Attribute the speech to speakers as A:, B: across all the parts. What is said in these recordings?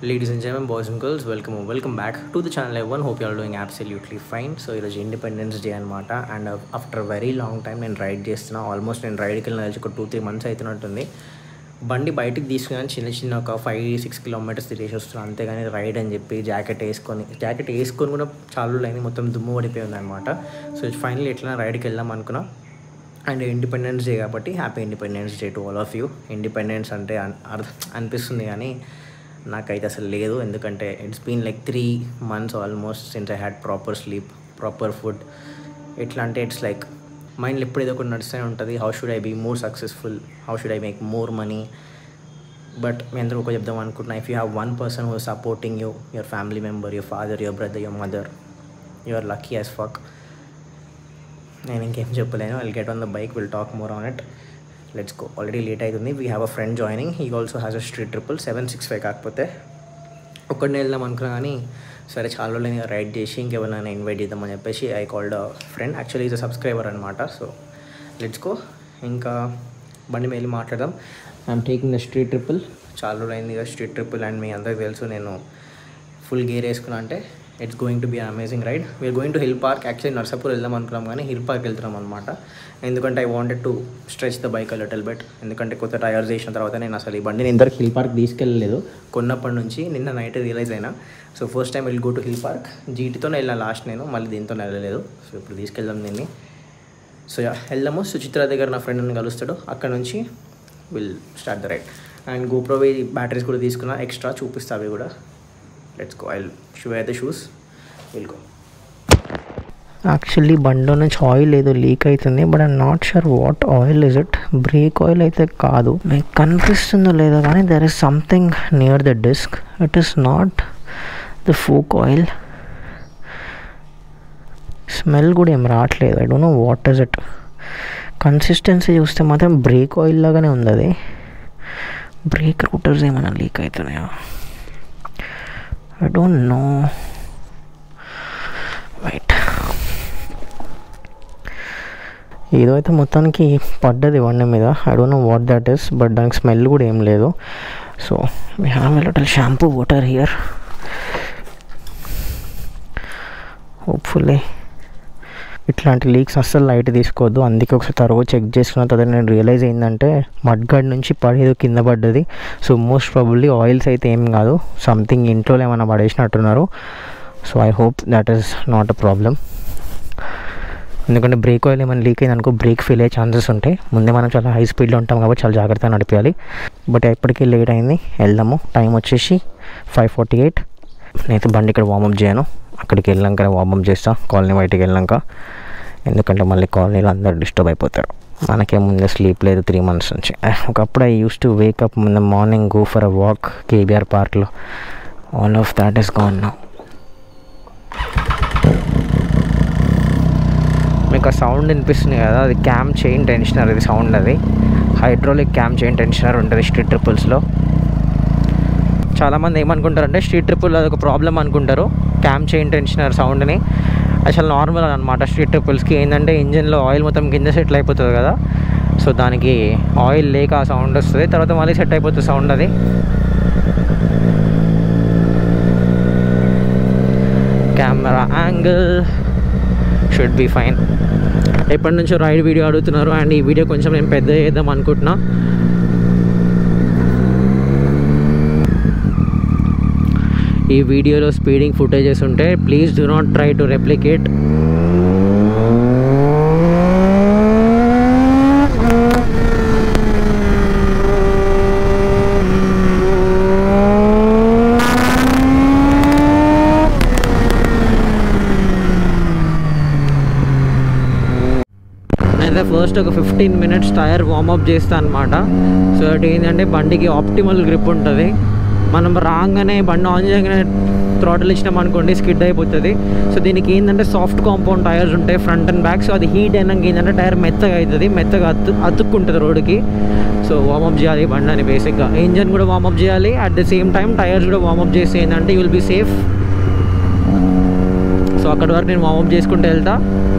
A: Ladies and gentlemen, boys and girls, welcome or welcome back to the channel everyone. Hope you are doing absolutely fine. So ఈరోజు independence day అనమాట and after very long time నేను ride చేస్తున్నా almost నేను రైడ్కి వెళ్ళిన కలిసి ఒక two three months అవుతున్నట్టుంది బండి బయటికి తీసుకుని చిన్న చిన్న ఒక ఫైవ్ సిక్స్ కిలోమీటర్స్ తిరిగేసి వస్తున్నాను అంతేగాని రైడ్ అని చెప్పి జాకెట్ వేసుకొని జాకెట్ వేసుకొని కూడా చాలా రోజులు అయింది మొత్తం దుమ్ము పడిపోయింది అనమాట సో ఫైనల్ ఎట్లా రైడ్కి వెళ్దాం అనుకున్నా అండ్ ఇండిపెండెన్స్ డే కాబట్టి happy independence day to all of you independence అంటే అన్- అర్థం అనిపిస్తుంది కానీ నాకైతే అసలు లేదు ఎందుకంటే it's been like three months almost since I had proper sleep proper food ఎట్లా అంటే ఇట్స్ లైక్ మైండ్లో ఎప్పుడు ఏదో ఒకటి నడుస్తూనే ఉంటుంది how should I be more successful how should I make more money but మీ అందరూ ఒక చెప్దాం అనుకుంటున్నా if you have one person who supporting you your family member your father your brother your mother you're lucky as fuck నేను ఇంకేం చెప్పలేను I'll get on the bike will talk more on it let's go already late అవుతుంది we have a friend joining he also has a street triple seven six five కాకపోతే ఒక్కడిని వెళ్దాం అనుకున్నా కానీ సరే చాలా రోజులు రైడ్ చేసి ఇంకెవరైనా ఇన్వైట్ చేద్దామని చెప్పేసి I called friend actually is a subscriber అనమాట సో లెట్స్ గో ఇంకా బండి మీద వెళ్ళి మాట్లాడదాం I'm taking the street triple చాలా రోజులు అయింది కదా స్ట్రీట్ ట్రిపుల్ అండ్ మీ అందరికి తెలుసు నేను ఫుల్ గేర్ వేసుకున్నా అంటే it's going to be amazing ride we're going to hill park actually Narsapur వెళ్దాం అనుకున్నాం కానీ హిల్ పార్క్ వెళ్తున్నాం అనమాట ఎందుకంటే I wanted to stretch the bike little bit ఎందుకంటే కొత్త టైర్స్ చేసిన తర్వాత నేను అసలు ఈ బండిని ఇంతవరకు హిల్ పార్క్ తీసుకెళ్ళలేదు కొన్నప్పటి నుంచి నిన్న నైట్ రియలైజ్ అయినా so first time will go to hill park జీటీతోనే వెళ్ళిన లాస్ట్ నేను మళ్ళీ దీంతో వెళ్ళలేదు సో ఇప్పుడు తీసుకెళ్దాం దీన్ని సో యా వెళ్దాము సుచిత్ర దగ్గర నా ఫ్రెండ్ని కలుస్తాడు అక్కడ నుంచి will start the ride and గోప్రోవి బ్యాటరీస్ కూడా తీసుకున్నా ఎక్స్ట్రా చూపిస్తా అవి కూడా లెట్స్ గో ఐ షూ అయితే షూస్ విల్ గో యాక్చువల్లీ బండిలో నుంచి ఆయిల్ ఏదో లీక్ అవుతుంది but I'm not sure what oil is it brake oil అయితే కాదు మీకు కనిపిస్తుందో లేదో కానీ there is something near the disc it is not the fork oil smell కూడా ఏం రావట్లేదు I don't know what is it consistency చూస్తే మాత్రం బ్రేక్ ఆయిల్ లాగానే ఉంది అది బ్రేక్ రూటర్స్ ఏమైనా లీక్ అవుతున్నాయా ఐ డోంట్ నో రైట్ ఏదో అయితే మొత్తానికి పడ్డది బండి మీద I don't know what that is but దానికి స్మెల్ కూడా ఏం లేదు so we have a little shampoo water here hopefully ఇట్లాంటి లీక్స్ అస్సలు లైట్ తీసుకోవద్దు అందుకే ఒకసారి తర్వాత చెక్ చేసుకున్న తర్వాత నేను రియలైజ్ అయిందంటే మడ్ గార్డ్ నుంచి పడేది కింద పడ్డది సో మోస్ట్ ప్రాబబ్లీ ఆయిల్స్ అయితే ఏం కాదు సంథింగ్ ఇంట్లో ఏమైనా పడేసినట్టున్నారు so I hope that is not a problem ఎందుకంటే బ్రేక్ ఆయిల్ ఏమైనా లీక్ అయింది అనుకో బ్రేక్ ఫెయిల్ అయ్యే ఛాన్సెస్ ఉంటాయి ముందే మనం చాలా హై స్పీడ్లో ఉంటాం కాబట్టి చాలా జాగ్రత్తగా నడిపించాలి బట్ ఎప్పటికీ లేట్ అయింది వెళ్దాము టైం వచ్చేసి ఫైవ్ ఫార్టీ ఎయిట్ నేనైతే బండి ఇక్కడ వార్మప్ చేయను అక్కడికి వెళ్ళాక వార్మప్ చేస్తా కాలనీ బయటికి వెళ్ళాక ఎందుకంటే మళ్ళీ కాలనీలో అందరు డిస్టర్బ్ అయిపోతారు మనకే ముందే స్లీప్ లేదు త్రీ మంత్స్ నుంచి ఒకప్పుడు ఐ యూస్ టు వేకప్ ముందు morning go for a walk KBR పార్క్లో all of that is gone now మీకు ఆ సౌండ్ వినిపిస్తుంది కదా అది క్యామ్ చైన్ టెన్షనర్ ఇది సౌండ్ అది హైడ్రోలిక్ క్యామ్ చైన్ టెన్షనర్ ఉంటుంది స్ట్రీట్ ట్రిపుల్స్లో చాలామంది ఏమనుకుంటారంటే స్ట్రీట్ ట్రిపుల్ అది ఒక ప్రాబ్లం అనుకుంటారు క్యామ్ చైన్ టెన్షనర్ సౌండ్ని అసలు నార్మల్ అనమాట స్ట్రీట్ ట్రిపుల్స్కి ఏంటంటే ఇంజిన్లో ఆయిల్ మొత్తం కింద సెటిల్ అయిపోతుంది కదా సో దానికి ఆయిల్ లేక ఆ సౌండ్ వస్తుంది తర్వాత మళ్ళీ సెట్ అయిపోతుంది సౌండ్ అది camera angle should be fine ఎప్పటి నుంచో రైడ్ వీడియో అడుగుతున్నారు అండ్ ఈ వీడియో కొంచెం నేను పెద్ద చేద్దాం అనుకుంటున్నా ఈ వీడియోలో స్పీడింగ్ ఫుటేజెస్ ఉంటే please do not try to replicate అయితే ఫస్ట్ ఒక ఫిఫ్టీన్ మినిట్స్ టైర్ వార్మప్ చేస్తా అనమాట సో అటు ఏంటంటే బండికి ఆప్టిమల్ గ్రిప్ ఉంటుంది మనం రాగానే బండి ఆన్ చేయగానే థ్రాటిల్ ఇచ్చినాం అనుకోండి స్కిడ్ అయిపోతుంది సో దీనికి ఏంటంటే సాఫ్ట్ కాంపౌండ్ టైర్స్ ఉంటాయి ఫ్రంట్ అండ్ బ్యాక్ సో అది హీట్ అయినాక ఏంటంటే టైర్ మెత్తగా అవుతుంది మెత్తగా అత్తు అతుక్కుంటుంది రోడ్డుకి సో వార్మప్ చేయాలి బండి అని బేసిక్గా ఇంజన్ కూడా వార్మప్ చేయాలి at the same time tyres కూడా వార్మప్ చేసి ఏంటంటే you will be safe so అక్కడి వరకు నేను వార్మప్ చేసుకుంటూ వెళ్తా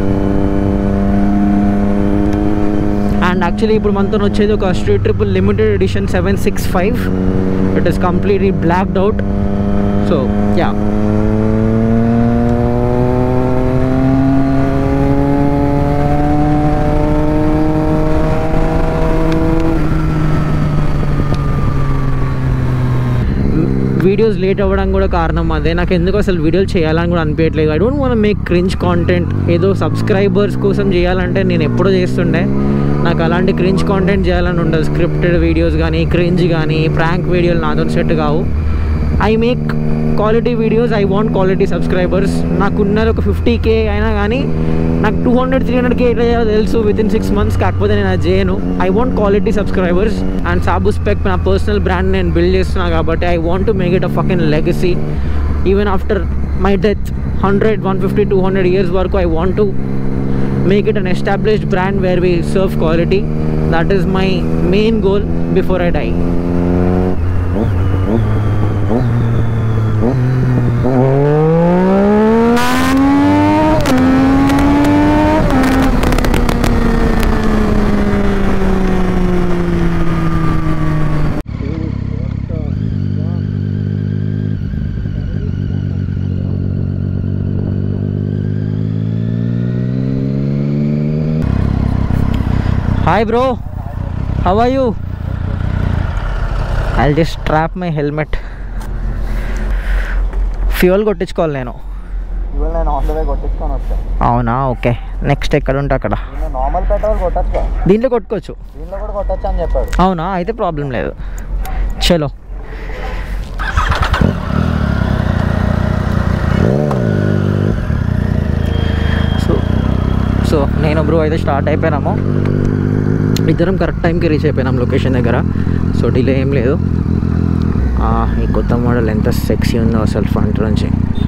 A: అండ్ యాక్చువల్లీ ఇప్పుడు మనతో వచ్చేది ఒక street triple limited edition seven six five it is completely blacked out so yeah videos late అవ్వడం కూడా కారణం అదే నాకు ఎందుకు అసలు వీడియోలు చేయాలని కూడా అనిపించట్లేదు I don't want make cringe content ఏదో సబ్స్క్రైబర్స్ కోసం చేయాలంటే నేను ఎప్పుడో చేస్తుండే నాకు అలాంటి క్రింజ్ కాంటెంట్ చేయాలని ఉండదు స్క్రిప్టెడ్ వీడియోస్ కానీ క్రింజ్ కానీ ప్రాంక్ వీడియోలు నాతో సెట్ కావు I make quality videos I want quality subscribers నాకున్నది ఒక ఫిఫ్టీ కే అయినా కానీ నాకు two hundred three hundred K ఎట్లా చేయాలో తెలుసు విత్ ఇన్ సిక్స్ మంత్స్ కాకపోతే నేను అది చేయను I want quality subscribers and సాబు స్పెక్ నా పర్సనల్ బ్రాండ్ నేను బిల్డ్ చేస్తున్నా కాబట్టి I want to make it a fucking legacy even after my death hundred one fifty two hundred years వరకు I want to make it an established brand where we serve quality that is my main goal before i die hi bro how are you i'll just strap my helmet fuel కొట్టించుకోవాలి నేను
B: ఇవాళ నేను on the way కొట్టించుకొని వచ్చాను
A: అవునా okay next ఎక్కడ ఉంటే అక్కడ
B: దీనిలో నార్మల్ పెట్రోల్ కొట్టచ్చు
A: దీంట్లో కొట్టుకోవచ్చు
B: దీనిలో కూడా కొట్టచ్చు అని చెప్పాడు
A: అవునా అయితే ప్రాబ్లం లేదు చలో సో సో నేను బ్రో అయితే స్టార్ట్ అయిపోయినాము ఇద్దరం కరెక్ట్ టైంకి రీచ్ అయిపోయినాం లొకేషన్ దగ్గర సో డిలే ఏం లేదు ఆ, ఈ కొత్త మోడల్ ఎంత సెక్సీ ఉందో అసలు ఫ్రంట్ నుంచి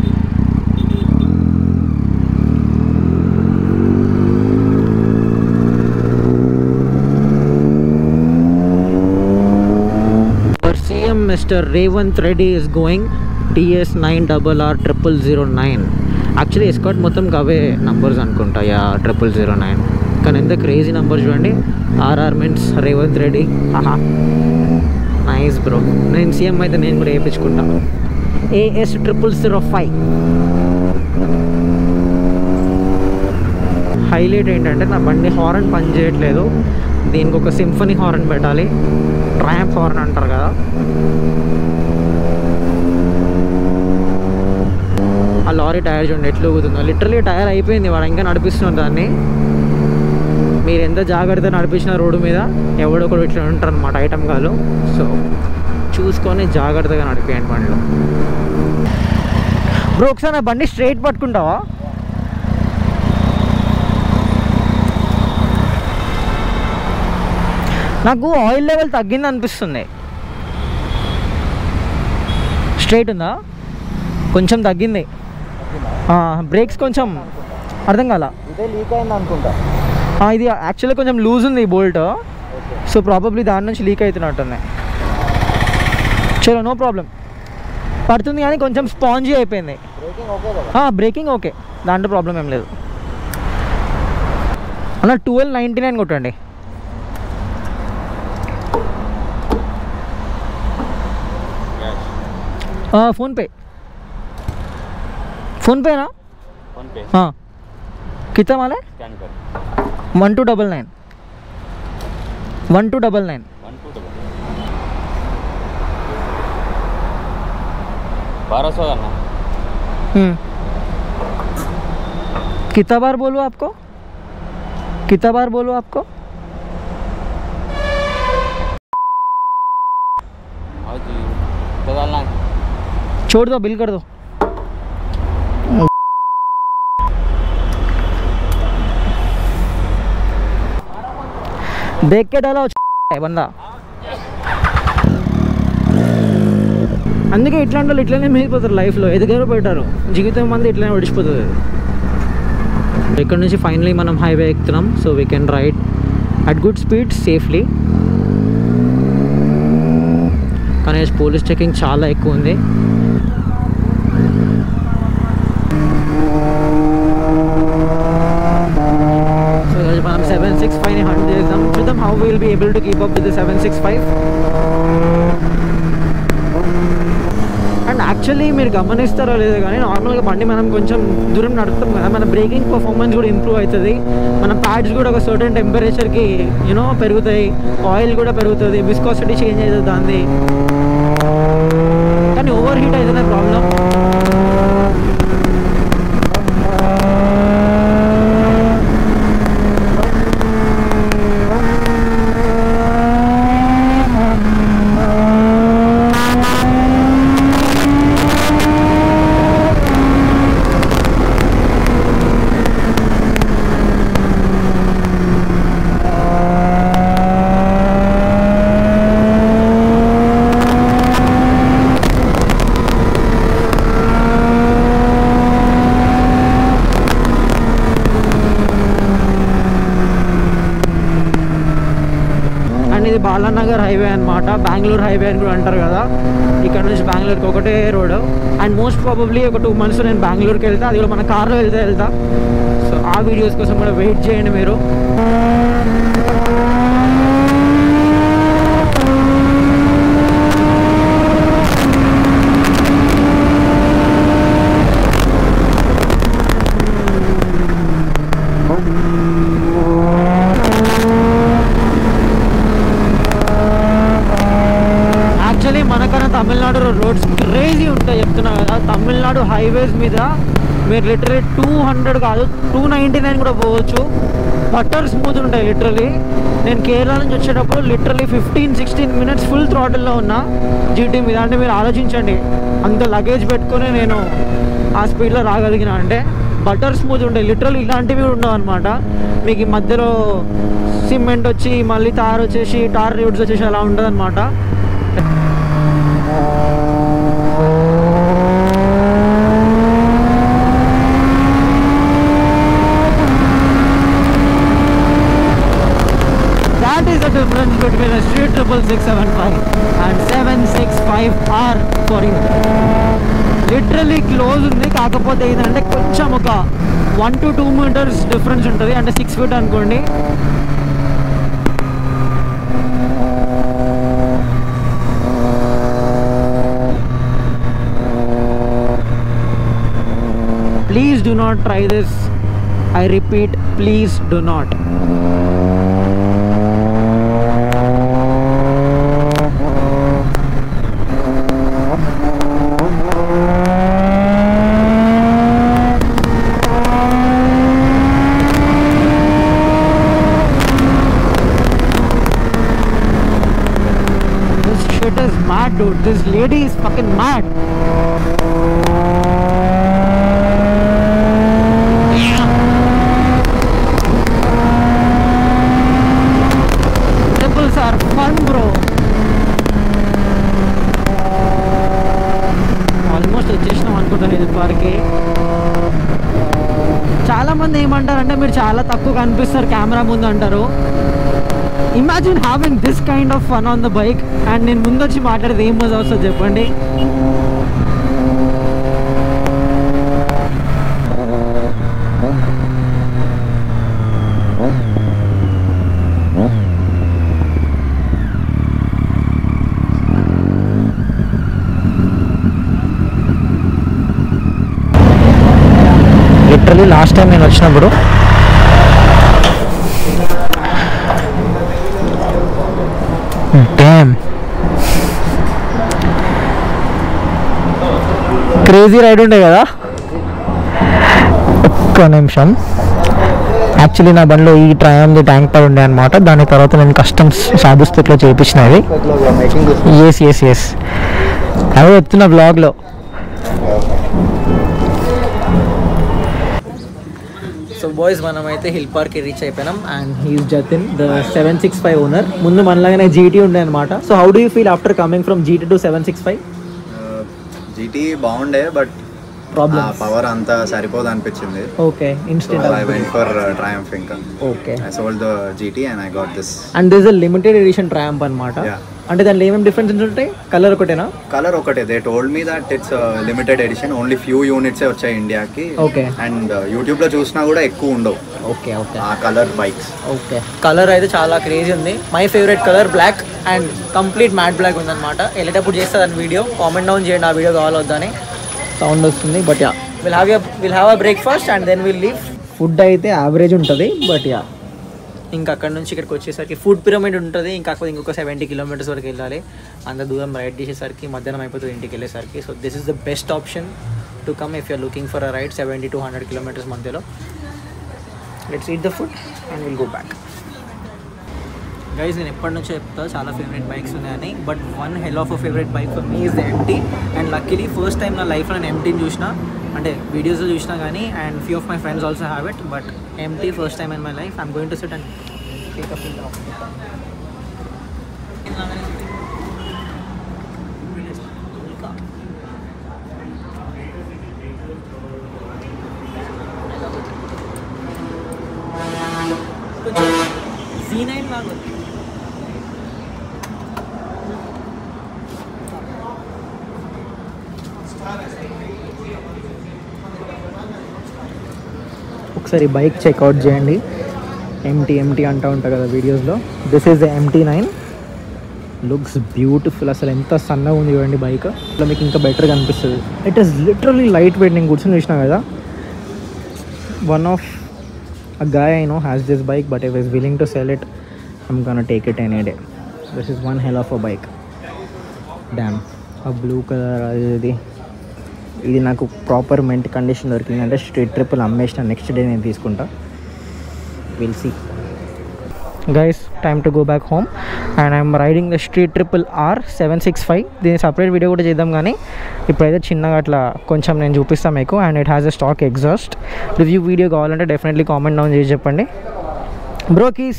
A: Our CM Mr. Revant Reddy is going TS 9 double R triple zero nine. Actually escort మొత్తం అవే నంబర్స్ అనుకుంటా యా ట్రిపుల్ జీరో నైన్ కానీ ఎంత క్రేజీ నంబర్ చూడండి ఆర్ఆర్ మీన్స్ రేవంత్ రెడ్డి ఆహా నైస్ బ్రో నేను సీఎం అయితే నేను కూడా వేయించుకుంటా AS triple zero five highlight ఏంటంటే నా బండి హార్న్ పని చేయట్లేదు దీనికి ఒక సింఫనీ హార్న్ పెట్టాలి ట్రయాంప్ హార్న్ అంటారు కదా ఆ లారీ టైర్ చూడండి ఎట్లా ఊగుతుందో లిటరలీ టైర్ అయిపోయింది వాడు ఇంకా నడిపిస్తున్నాడు దాన్ని మీరు ఎంత జాగ్రత్త నడిపించిన రోడ్డు మీద ఎవడో ఒకడు ఇట్లా ఉంటారు అనమాట ఐటమ్ కాదు సో చూసుకొని జాగ్రత్తగా నడిపేయండి బండిలో బ్రో ఒకసారి నా బండి స్ట్రైట్ పట్టుకుంటావా నాకు ఆయిల్ లెవెల్ తగ్గింది అనిపిస్తుంది స్ట్రైట్ ఉందా కొంచెం తగ్గింది బ్రేక్స్ కొంచెం అర్థం కాల
B: ఇదే లీక్ అయింది అనుకుంటా
A: ఆ, ఇది యాక్చువల్గా కొంచెం లూజ్ ఉంది ఈ బోల్ట్ సో ప్రాబబ్లీ దాని నుంచి లీక్ అవుతున్నట్టుంది చలో నో ప్రాబ్లం పడుతుంది కానీ కొంచెం స్పాంజీ అయిపోయింది
B: బ్రేకింగ్ ఓకే కదా
A: బ్రేకింగ్ ఓకే దాంట్లో ప్రాబ్లం ఏం లేదు అన్న ట్వెల్వ్ నైంటీ నైన్ కొట్టండి ఫోన్పే ఫోన్పేనా
B: फोन पे
A: हाँ कितना वाला है
B: स्कैन कर
A: one two double nine one two double nine
B: one two double बारह सौ करना
A: कितना बार बोलूँ आपको कितना बार बोलूँ आपको
B: हाँ जी तो डालना है
A: छोड़ दो बिल कर दो देख के डालो है बंदा అందుకే ఇట్లాంటి వాళ్ళు ఇట్లానే మిగిలిపోతారు లైఫ్లో ఎదిగారో పెట్టారు జీవితం మంది ఇట్లానే ఒడిచిపోతుంది ఇక్కడ నుంచి ఫైనలీ మనం హైవే ఎక్కుతున్నాం so we can ride at good speed safely కానీ పోలీస్ చెకింగ్ చాలా ఎక్కువ ఉంది సో ఈరోజు మనం సెవెన్ సిక్స్ ఫైవ్ హండ్రెడ్ చేద్దాం చూద్దాం how will be able to keep up with seven six five and
C: actually మీరు గమనిస్తారో లేదో కానీ నార్మల్గా బండి మనం కొంచెం దూరం నడుపుతాం కదా మన బ్రేకింగ్ పర్ఫార్మెన్స్ కూడా ఇంప్రూవ్ అవుతుంది మన ప్యాడ్స్ కూడా ఒక సర్టన్ టెంపరేచర్కి యూనో పెరుగుతాయి ఆయిల్ కూడా పెరుగుతుంది విస్కాసిటీ చేంజ్ అవుతుంది దాన్ని కానీ ఓవర్ హీట్ అవుతుంది ప్రాబ్లం అండ్ ఇది బాలానగర్ హైవే అనమాట బెంగళూరు హైవే అని కూడా అంటారు కదా ఇక్కడ నుంచి బెంగళూరుకి ఒకటే రోడ్ అండ్ మోస్ట్ ప్రాబబ్లీ ఒక టూ మంత్స్ నేను బెంగళూరుకి వెళ్తా అది కూడా మన కార్లో వెళ్తే వెళ్తా సో ఆ వీడియోస్ కోసం కూడా వెయిట్ చేయండి మీరు యాక్చువల్లీ మనకన్నా తమిళనాడు రోడ్స్ క్రేజీ ఉంటాయి చెప్తున్నా కదా తమిళనాడు హైవేస్ మీద మీరు లిటరలీ టూ హండ్రెడ్ కాదు టూ నైంటీ నైన్ కూడా పోవచ్చు బటర్ స్మూత్ ఉంటాయి లిటరలీ నేను కేరళ నుంచి వచ్చేటప్పుడు literally fifteen sixteen minutes full థ్రాటిల్లో ఉన్నా జీటీ మీద అంటే మీరు ఆలోచించండి అంత లగేజ్ పెట్టుకొని నేను ఆ స్పీడ్లో రాగలిగిన అంటే బటర్ స్మూత్ ఉంటాయి లిటరల్ ఇలాంటివి ఉండవు అనమాట మీకు ఈ మధ్యలో సిమెంట్ వచ్చి మళ్ళీ తార్ వచ్చేసి టార్ రోడ్స్ వచ్చేసి అలా ఉండదు అనమాట That is the difference between a street triple six seven five and seven six five R for you. Literally close ఉంది కాకపోతే ఏంటంటే కొంచెం ఒక one to two metres difference ఉంటుంది అంటే సిక్స్ ఫీట్ అనుకోండి please do not try this i repeat please do not This shit is mad, dude. This lady is fucking mad. Triples are fun, bro. Almost వచ్చేసినాం అనుకుంటాను ఇది పార్కి చాలా మంది ఏమంటారంటే మీరు చాలా తక్కువ కనిపిస్తారు కెమెరా ముందు అంటారు imagine having this kind of fun on the bike and నేను ముందు వచ్చి మాట్లాడేది ఏం మజా వస్తుంది చెప్పండి లిటరలీ లాస్ట్ టైం నేను వచ్చినప్పుడు డ్యామ్ క్రేజీ రైడ్ ఉండే కదా ఒక్క నిమిషం యాక్చువల్లీ నా బండిలో ఈ ట్రయాంది ట్యాంక్ పై ఉండే అనమాట దాని తర్వాత నేను కస్టమ్స్ సాధిస్తుట్లో చేయించినవి ఎస్ ఎస్ ఎస్ అదే చెప్తున్నా బ్లాగ్లో సో బాయ్స్ మనం అయితే హిల్ పార్క్ రీచ్ అయిపోయినాం and he's Jatin the seven six five owner ముందు మనలాగానే జీటీ ఉండే అనమాట so how do you feel after coming from GT to seven six five
D: GT బాగుండే బట్
C: ప్రాబ్లమ్
D: పవర్ అంతా సరిపోదు అనిపించింది
C: okay instant
D: I went for Triumph ఇంకా
C: okay
D: I sold the GT and I got this
C: and this a limited edition Triumph అనమాట
D: Yeah.
C: అంటే దాంట్లో ఏమేమి difference ఉంటాయి కలర్ ఒకటేనా
D: కలర్ ఒకటే they told me that it's limited edition only few units వచ్చాయి ఇండియాకి
C: Okay.
D: అండ్ యూట్యూబ్ లో చూసినా కూడా ఎక్కువ ఉండవు
C: ఓకే ఓకే
D: ఆ కలర్ బైక్స్
C: ఓకే కలర్ అయితే చాలా క్రేజీ ఉంది my favourite colour black and complete matte black ఉందన్నమాట వెళ్ళేటప్పుడు చేస్తే దాని వీడియో కామెంట్ డౌన్ చేయండి ఆ వీడియో కావాలి వద్దని సౌండ్ వస్తుంది but yeah will have will have a breakfast and then will leave food అయితే యావరేజ్ ఉంటుంది బట్ యా ఇంకా అక్కడ నుంచి ఇక్కడికి వచ్చేసరికి ఫుడ్ పిరమిడ్ ఉంటుంది ఇంకా కాకపోతే ఇంకొక సెవెంటీ కిలోమీటర్స్ వరకు వెళ్ళాలి అంత దూరం రైడ్ చేసేసరికి మధ్యాహ్నం అయిపోతుంది ఇంటికి వెళ్ళేసరికి so this is the best option to come if you're looking for a ride seventy to hundred kilometres మధ్యలో let's eat the food and will go back guys నేను ఎప్పటి నుంచో చెప్తా చాలా ఫేవరెట్ బైక్స్ ఉన్నాయని but one hell of a favourite bike for me is the MT and luckily first time నా లైఫ్లో నేను ఎంటీని చూసిన అంటే వీడియోస్లో చూసినా కానీ and few of my friends also have it but MT first time in my life I'm going to sit and take a feel of కొంచెం జీ నైన్ లాగా ఉంది ఒకసారి బైక్ చెక్అవుట్ చేయండి ఎంటీ ఎంటీ అంటూ ఉంటా కదా వీడియోస్లో this is the MT nine looks beautiful అసలు ఎంత సన్నగా ఉంది చూడండి బైక్ ఇట్లా మీకు ఇంకా బెటర్గా అనిపిస్తుంది it is literally light weight నేను కూర్చొని చూసినా కదా one of a guy I know has this bike, but if he's willing to sell it, I'm gonna take it any day. This is one hell of a bike. Damn ఆ blue colour అది ఇది ఇది నాకు proper meant condition దొరికింది అంటే street ట్రిప్పులు అమ్మేసిన next day నేను తీసుకుంటా will see guys time to go back home and I'm riding the street Triple R seven six five దీని సపరేట్ వీడియో కూడా చేద్దాం కానీ ఇప్పుడైతే చిన్నగా అట్లా కొంచెం నేను చూపిస్తాను మీకు and it has a stock exhaust review video కావాలంటే డెఫినెట్లీ కామెంట్ డౌన్ చేసి చెప్పండి బ్రో కీస్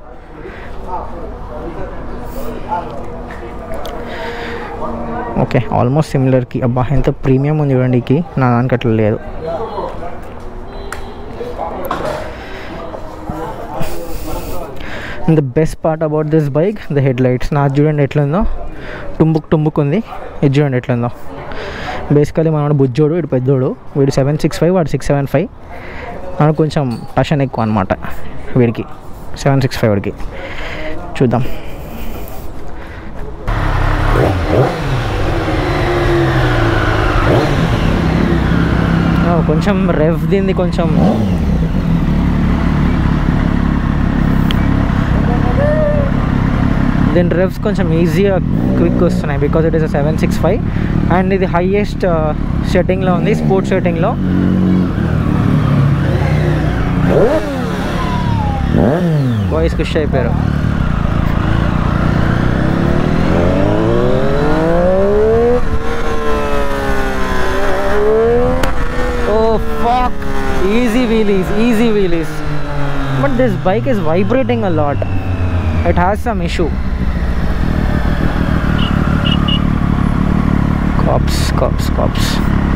C: ఓకే ఆల్మోస్ట్ సిమిలర్కి అబ్బా ఎంత ప్రీమియం ఉంది చూడండి ఈ key. నా దానికి అట్లా లేదు the best part about this bike the head lights నాకు చూడండి ఎట్లుందో టుంబుక్ టుంబుక్ ఉంది ఇది చూడండి ఎట్లుందో బేసికలీ మనవాడు బుజ్జోడు వీడు పెద్దోడు వీడు సెవెన్ సిక్స్ ఫైవ్ వాడు సిక్స్ సెవెన్ ఫైవ్ మనకు కొంచెం టషన్ ఎక్కువ అనమాట వీడికి సెవెన్ సిక్స్ ఫైవ్ వాడికి చూద్దాం ఆ, కొంచెం రెవ్ దీన్ని కొంచెం దీని రెవ్స్ కొంచెం ఈజీగా క్విక్ వస్తున్నాయి because it is seven six five and ఇది హైయెస్ట్ సెట్టింగ్లో ఉంది స్పోర్ట్స్ సెట్టింగ్లో వాయిస్ ఖుషి అయిపోయారు oh fuck easy wheelies easy wheelies but this bike is vibrating a lot it has some issue cops cops cops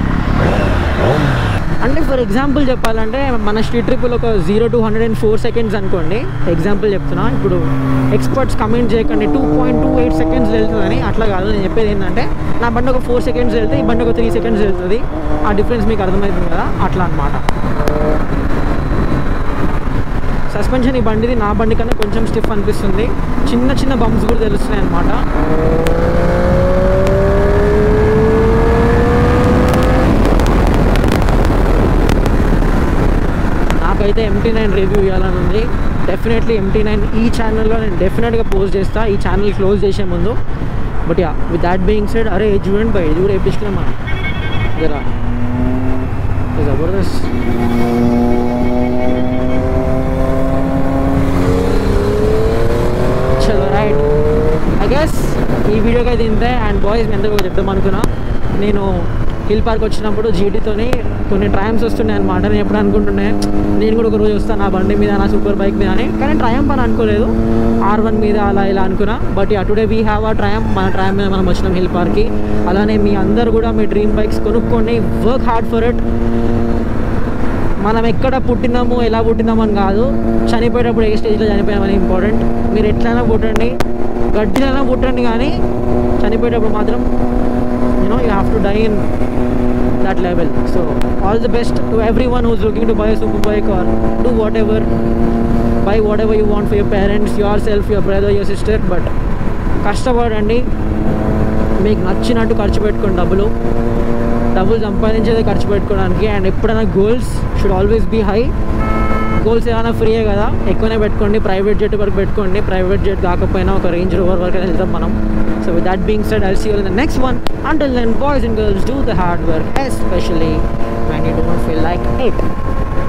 C: అంటే for example చెప్పాలంటే మన street ట్రిప్లో ఒక zero to hundred and four seconds అనుకోండి example చెప్తున్నా ఇప్పుడు ఎక్స్పర్ట్స్ కమెంట్ చేయకండి two point two eight seconds వెళ్తుందని అట్లా కాదు నేను చెప్పేది ఏంటంటే నా బండి ఒక ఫోర్ సెకండ్స్ వెళ్తే ఈ బండి ఒక త్రీ సెకండ్స్ వెళ్తుంది ఆ డిఫరెన్స్ మీకు అర్థమవుతుంది కదా అట్లా అనమాట సస్పెన్షన్ ఈ బండిది నా బండి కన్నా కొంచెం స్టిఫ్ అనిపిస్తుంది చిన్న చిన్న బంప్స్ కూడా తెలుస్తున్నాయి అనమాట నాకైతే ఎంటీ నైన్ రివ్యూ ఇవ్వాలని ఉంది డెఫినెట్లీ ఎంటీ నైన్ ఈ ఛానల్లో నేను డెఫినెట్గా పోస్ట్ చేస్తా ఈ ఛానల్ క్లోజ్ చేసే ముందు but yeah with that being said అరే ఇది చూడండి బై ఇది కూడా వేపించుకున్నాం మనం జరా జబర్దస్త్ చలో రైట్ ఐ గెస్ ఈ వీడియోకి అయితే ఇంతే అండ్ బాయ్స్ మీ అందరికీ ఒకటి చెప్దాం అనుకున్నా నేను హిల్ పార్క్ వచ్చినప్పుడు జీటీతోని కొన్ని ట్రయమ్స్ వస్తున్నాయి అనమాట నేను ఎప్పుడు అనుకుంటుండే నేను కూడా ఒక రోజు వస్తాను నా బండి మీద నా సూపర్ బైక్ మీద అని కానీ ట్రయం అని అనుకోలేదు ఆర్ వన్ మీద అలా ఇలా అనుకున్నా బట్ టుడే వీ హ్యావ్ ఆ ట్రయం మన ట్రయం మీద మనం వచ్చినాం హిల్ పార్క్కి అలానే మీ అందరు కూడా మీ డ్రీమ్ బైక్స్ కొనుక్కోండి వర్క్ హార్డ్ ఫర్ ఇట్ మనం ఎక్కడ పుట్టినాము ఎలా పుట్టినాము అని కాదు చనిపోయేటప్పుడు ఏ స్టేజ్లో చనిపోయామని ఇంపార్టెంట్ మీరు ఎట్లయినా పుట్టండి గడ్డిలైనా పుట్టండి కానీ చనిపోయేటప్పుడు మాత్రం you know you have to die in that level. So all the best to everyone who's looking to buy a super bike or do whatever, buy whatever you want for your parents, yourself, your brother, your sister. But కష్టపడండి మీకు నచ్చినట్టు ఖర్చు పెట్టుకోండి డబ్బులు డబ్బులు సంపాదించేది ఖర్చు పెట్టుకోవడానికి and ఎప్పుడైనా goals should always be high goals ఏమైనా ఫ్రీయే కదా ఎక్కువనే పెట్టుకోండి ప్రైవేట్ జెట్ వరకు పెట్టుకోండి ప్రైవేట్ జెట్ కాకపోయినా ఒక రేంజ్ రోవర్ వరకు అయినా వెళ్తాం మనం so with that being said I'll see in the next one until then boys and girls do the hard work especially when you don't feel like it